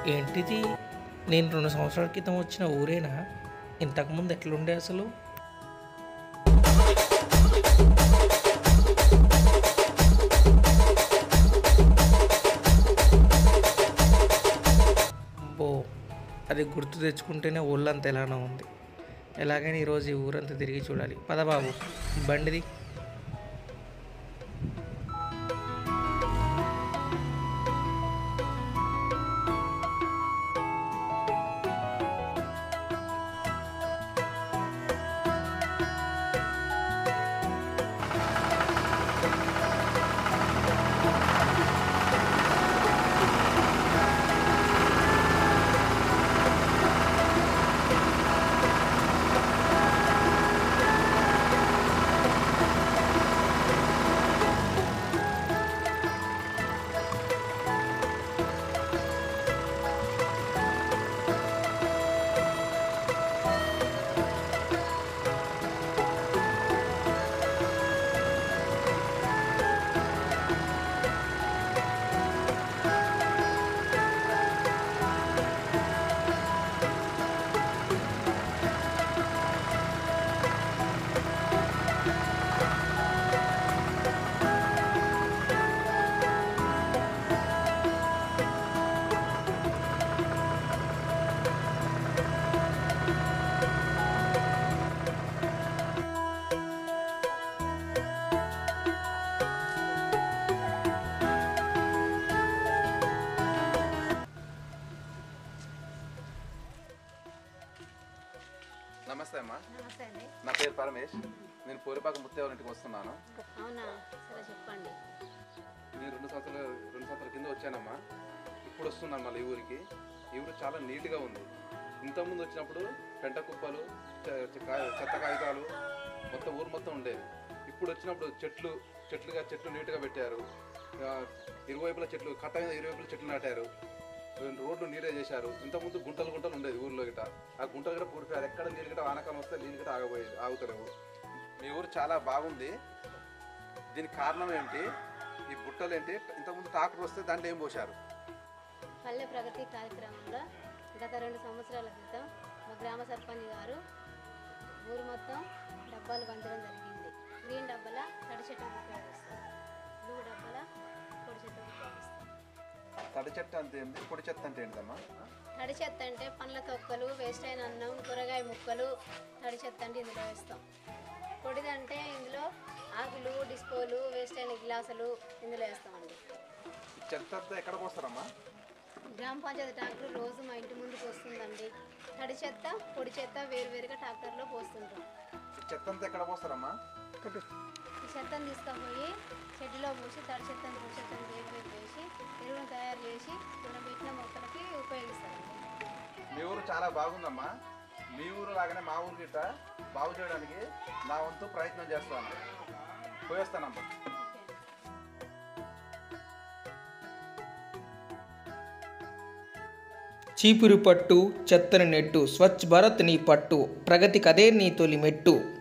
ఏంటిది నేను రెండు సంవత్సరాల క్రితం వచ్చిన ఊరేనా ఇంతకుముందు ఎట్లుండే అసలు బో అది గుర్తు తెచ్చుకుంటేనే ఊళ్ళంతా ఎలానో ఉంది ఎలాగైనా ఈరోజు ఈ ఊరంతా తిరిగి చూడాలి పద బాబు బండిది నమస్తే అమ్మా నమస్తే అండి నా పేరు పరమేష్ నేను పూరిపాక ముత్తేవారి ఇంటికి వస్తున్నాను అవునా సరే చెప్పండి నేను రెండు సంవత్సరాలు రెండు సంవత్సరాల కింద వచ్చానమ్మా ఇప్పుడు వస్తున్నాను మళ్ళీ ఈ ఊరికి ఈ ఊరు చాలా నీట్గా ఉంది ఇంతకుముందు వచ్చినప్పుడు పెంట కుప్పలు చె- చె- కా- చెత్త కాగితాలు మొత్తం ఊరు మొత్తం ఉండేది ఇప్పుడు వచ్చినప్పుడు చెట్లు చెట్లుగా చెట్లు నీట్గా పెట్టారు ఆ, ఇరువైపుల చెట్లు కట్ట మీద ఇరువైపుల చెట్లు నాటారు రోడ్లు నీట్గా చేశారు ఇంతకుముందు గుంటలు గుంటలు ఉండేది ఊర్లో గిట ఆ గుంటలు గిట పూడిపోయారు ఎక్కడ నీళ్ళు గిట వానకాలం వస్తే నీళ్ళు గిట ఆగబోయేది ఆగుతలేవు మీ ఊరు చాలా బాగుంది దీనికి కారణం ఏంటి ఈ బుట్టలు ఏంటి ఇంతకుముందు ట్రాక్టర్ వస్తే దాంట్లో ఏం పోశారు పల్లె ప్రగతి కార్యక్రమంలో గత రెండు సంవత్సరాల క్రితం మా గ్రామ సర్పంచ్ గారు ఊరు మొత్తం డబ్బాలు పంచడం జరిగింది గ్రీన్ డబ్బాల తడి చెట్టుకు ఉపయోగిస్తాం బ్లూ డబ్బాల పొడి చెట్టుకు ఉపయోగిస్తాం తడి చెత్త అంటే ఏంటి పొడి చెత్త అంటే ఏంటమ్మా తడి చెత్త అంటే పండ్ల తొక్కలు వేస్ట్ అయిన అన్నం కూరగాయ ముక్కలు తడి చెత్త అంటే ఇందులో వేస్తాం పొడిదంటే ఇందులో ఆకులు డిస్పోలు వేస్ట్ అయిన గ్లాసులు ఇందులో వేస్తామండి ఈ చెత్త అంతా ఎక్కడ పోస్తారమ్మా గ్రామ పంచాయతీ ట్రాక్టర్ రోజు మా ఇంటి ముందుకు వస్తుందండి తడి చెత్త పొడి చెత్త వేరువేరుగా ట్రాక్టర్లో పోస్తుంటాం ఈ చెత్త అంతా ఎక్కడ పోస్తారమ్మా ఈ చెత్తను తీసుకుపోయి చెట్టులో పోసి తడి చెత్తను పొడి చెత్తను వేరు వేరు వేసి ఎరువును తయారు చేసి మనం పెట్టిన మొక్కలకి ఉపయోగిస్తామండి మీ ఊరు చాలా బాగుందమ్మా మీ ఊరు లాగానే మా ఊరు గిట్ట బాగు చేయడానికి నా వంతు ప్రయత్నం చేస్తాను పోయేస్తానమ్మా ఓకే అండి చీపురు పట్టు చెత్తని నెట్టు స్వచ్ఛ భారత్ నీ పట్టు ప్రగతి కదే నీ తొలి మెట్టు